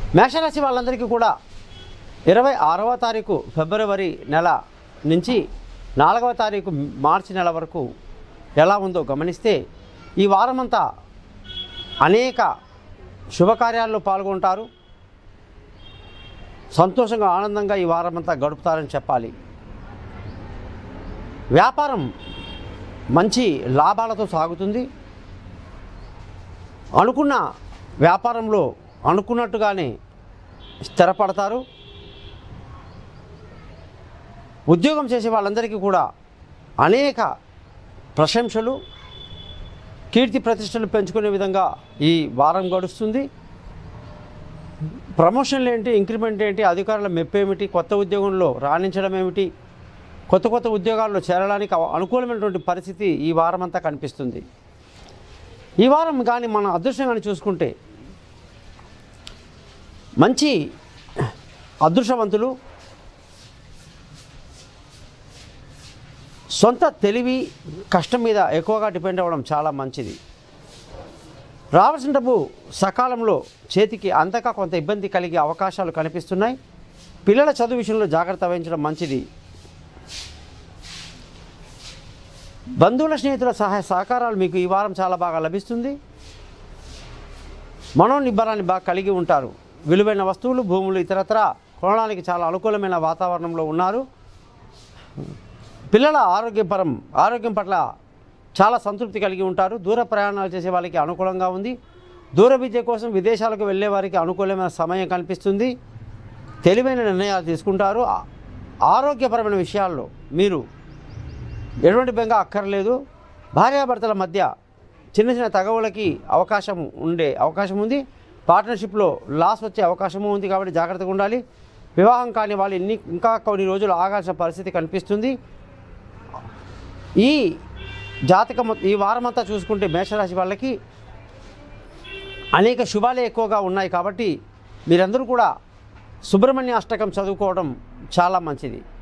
మేషరాశి వాళ్ళందరికీ కూడా ఇరవై ఆరవ తారీఖు ఫిబ్రవరి నెల నుంచి నాలుగవ తారీఖు మార్చి నెల వరకు ఎలా ఉందో గమనిస్తే ఈ వారమంతా అనేక శుభకార్యాల్లో పాల్గొంటారు సంతోషంగా ఆనందంగా ఈ వారమంతా గడుపుతారని చెప్పాలి వ్యాపారం మంచి లాభాలతో సాగుతుంది అనుకున్న వ్యాపారంలో అనుకున్నట్టుగానే స్థిరపడతారు ఉద్యోగం చేసే వాళ్ళందరికీ కూడా అనేక ప్రశంసలు కీర్తి ప్రతిష్టలు పెంచుకునే విధంగా ఈ వారం గడుస్తుంది ప్రమోషన్లు ఏంటి ఇంక్రిమెంట్ ఏంటి అధికారుల మెప్పేమిటి కొత్త ఉద్యోగంలో రాణించడం ఏమిటి కొత్త కొత్త ఉద్యోగాల్లో చేరడానికి అవ- అనుకూలమైనటువంటి పరిస్థితి ఈ వారం అంతా కనిపిస్తుంది ఈ వారం కానీ మన అదృష్టం కానీ చూసుకుంటే మంచి అదృష్టవంతులు సొంత తెలివి కష్టం మీద ఎక్కువగా డిపెండ్ అవ్వడం చాలా మంచిది రావాల్సిన డబ్బు సకాలంలో చేతికి అంతగా కొంత ఇబ్బంది కలిగే అవకాశాలు కనిపిస్తున్నాయి పిల్లల చదువు విషయంలో జాగ్రత్త వహించడం మంచిది బంధువుల స్నేహితుల సహాయ సహకారాలు మీకు ఈ వారం చాలా బాగా లభిస్తుంది మనోనిబ్బరాన్ని బాగా కలిగి ఉంటారు విలువైన వస్తువులు భూములు ఇతరత్ర కొనడానికి చాలా అనుకూలమైన వాతావరణంలో ఉన్నారు పిల్లల ఆరోగ్యపరం ఆరోగ్యం పట్ల చాలా సంతృప్తి కలిగి ఉంటారు దూర ప్రయాణాలు చేసే వాళ్ళకి అనుకూలంగా ఉంది దూర విద్య కోసం విదేశాలకు వెళ్ళే వారికి అనుకూలమైన సమయం కనిపిస్తుంది తెలివైన నిర్ణయాలు తీసుకుంటారు ఆ- ఆరోగ్యపరమైన విషయాల్లో మీరు ఎటువంటి బెంగ అక్కర్లేదు భార్యాభర్తల మధ్య చిన్న చిన్న తగవులకి అవకాశం ఉండే అవకాశం ఉంది పార్ట్నర్షిప్లో లాస్ వచ్చే అవకాశము ఉంది కాబట్టి జాగ్రత్తగా ఉండాలి వివాహం కాని వాళ్ళు ఇన్ని ఇంకా కొన్ని రోజులు ఆగాల్సిన పరిస్థితి కనిపిస్తుంది ఈ జాతకం ఈ వారమంతా చూసుకుంటే మేషరాశి వాళ్ళకి అనేక శుభాలే ఎక్కువగా ఉన్నాయి కాబట్టి మీరందరూ కూడా సుబ్రహ్మణ్య అష్టకం చదువుకోవడం చాలా మంచిది